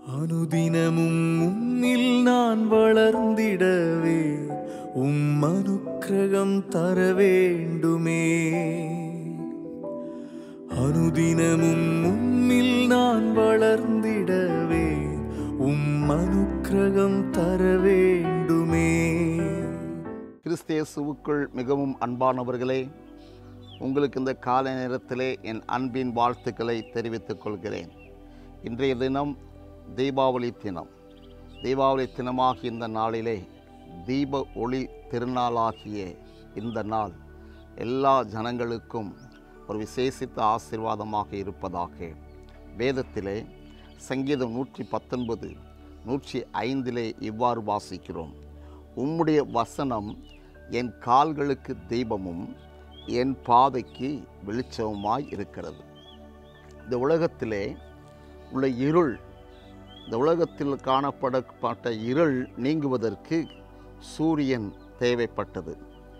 அனுதினமும் உம்மில் நான் வளர்ந்திடவே உம் அனுக்கிரகம் தர வேண்டுமே அனுதினமும் உம்மில் நான் வளர்ந்திடவே உம் அனுக்கிரகம் தர வேண்டுமே கிறிஸ்தேசுவுக்குள் மிகவும் அன்பானவர்களே உங்களுக்கு இந்த காலை நேரத்திலே என் அன்பின் வாழ்த்துக்களை தெரிவித்துக் கொள்கிறேன் இன்றைய தினம் தீபாவளி தினம் தீபாவளி தினமாகிய இந்த நாளிலே தீப ஒளி திருநாளாகிய இந்த நாள் எல்லா ஜனங்களுக்கும் ஒரு விசேஷித்த ஆசீர்வாதமாக இருப்பதாக வேதத்திலே சங்கீதம் நூற்றி பத்தொன்பது நூற்றி ஐந்திலே இவ்வாறு வாசிக்கிறோம் உம்முடைய வசனம் என் கால்களுக்கு தீபமும் என் பாதைக்கு வெளிச்சமுமாய் இருக்கிறது இந்த உலகத்திலே உள்ள இருள் இந்த உலகத்தில் காணப்படப்பட்ட இருள் நீங்குவதற்கு சூரியன் தேவைப்பட்டது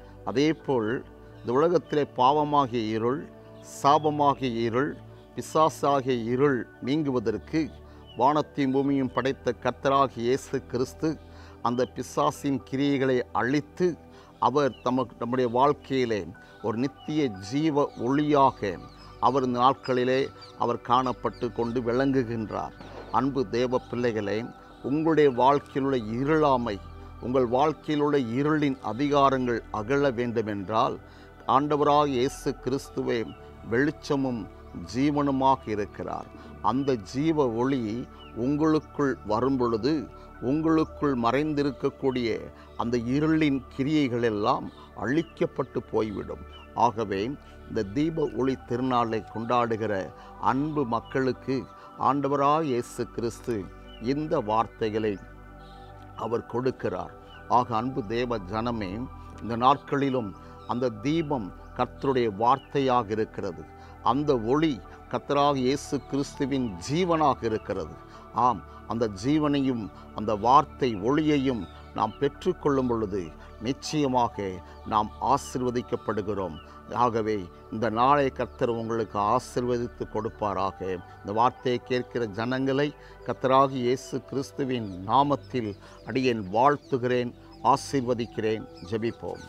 அதேபோல் இந்த உலகத்திலே பாவமாகிய இருள் சாபமாகிய இருள் பிசாசாகிய இருள் நீங்குவதற்கு வானத்தையும் பூமியும் படைத்த கர்த்தராகிய இயேசு கிறிஸ்து அந்த பிசாசின் கிரியைகளை அழித்து அவர் தமக்கு நம்முடைய வாழ்க்கையிலே ஒரு நித்திய ஜீவ ஒளியாக அவர் இந்த நாட்களிலே அவர் காணப்பட்டு கொண்டு விளங்குகின்றார் அன்பு தேவ பிள்ளைகளே உங்களுடைய வாழ்க்கையில் உள்ள இருளாமை உங்கள் வாழ்க்கையில் உள்ள இருளின் அதிகாரங்கள் அகல வேண்டுமென்றால் ஆண்டவராக இயேசு கிறிஸ்துவே வெளிச்சமும் ஜீவனுமாக இருக்கிறார் அந்த ஜீவ ஒளி உங்களுக்குள் வரும் பொழுது உங்களுக்குள் மறைந்திருக்கக்கூடிய அந்த இருளின் கிரியைகள் எல்லாம் அழிக்கப்பட்டு போய்விடும் ஆகவே இந்த தீப ஒளி திருநாளை கொண்டாடுகிற அன்பு மக்களுக்கு ஆண்டவராக இயேசு கிறிஸ்து இந்த வார்த்தைகளை அவர் கொடுக்கிறார் ஆக அன்பு தேவ ஜனமே இந்த நாட்களிலும் அந்த தீபம் கர்த்தருடைய வார்த்தையாக இருக்கிறது அந்த ஒளி கர்த்தராக இயேசு கிறிஸ்துவின் ஜீவனாக இருக்கிறது ஆம் அந்த ஜீவனையும் அந்த வார்த்தை ஒளியையும் நாம் பெற்றுக்கொள்ளும் பொழுது நிச்சயமாக நாம் ஆசிர்வதிக்கப்படுகிறோம் ஆகவே இந்த நாளை கர்த்தர் உங்களுக்கு ஆசிர்வதித்து கொடுப்பாராக இந்த வார்த்தையை கேட்கிற ஜனங்களை கர்த்தராக இயேசு கிறிஸ்துவின் நாமத்தில் அடியேன் வாழ்த்துகிறேன் ஆசீர்வதிக்கிறேன் ஜெபிப்போம்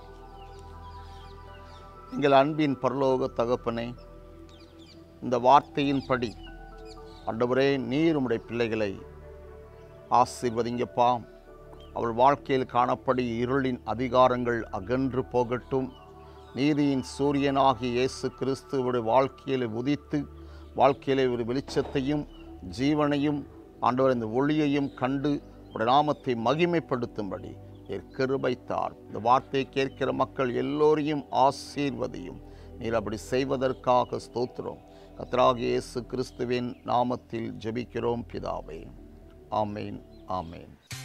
எங்கள் அன்பின் பரலோக தகப்பனே இந்த வார்த்தையின்படி ஆண்டவரே நீர் உம்முடைய பிள்ளைகளை ஆசீர்வதிங்கப்பா அவள் வாழ்க்கையில் காணப்படி இருளின் அதிகாரங்கள் அகன்று போகட்டும் நீதியின் சூரியனாகிய இயேசு கிறிஸ்துவோட வாழ்க்கையில் உதித்து வாழ்க்கையிலே ஒரு வெளிச்சத்தையும் ஜீவனையும் ஆண்டவர் இந்த ஒளியையும் கண்டு உடைய நாமத்தை மகிமைப்படுத்தும்படி நீர் கிருபைத்தார் இந்த வார்த்தையை கேட்கிற மக்கள் எல்லோரையும் ஆசீர்வதியும் நீர் அப்படி செய்வதற்காக ஸ்தோத்திரம் கத்ராக இயேசு கிறிஸ்துவின் நாமத்தில் ஜெபிக்கிறோம் பிதாவே ஆமேன் ஆமேன்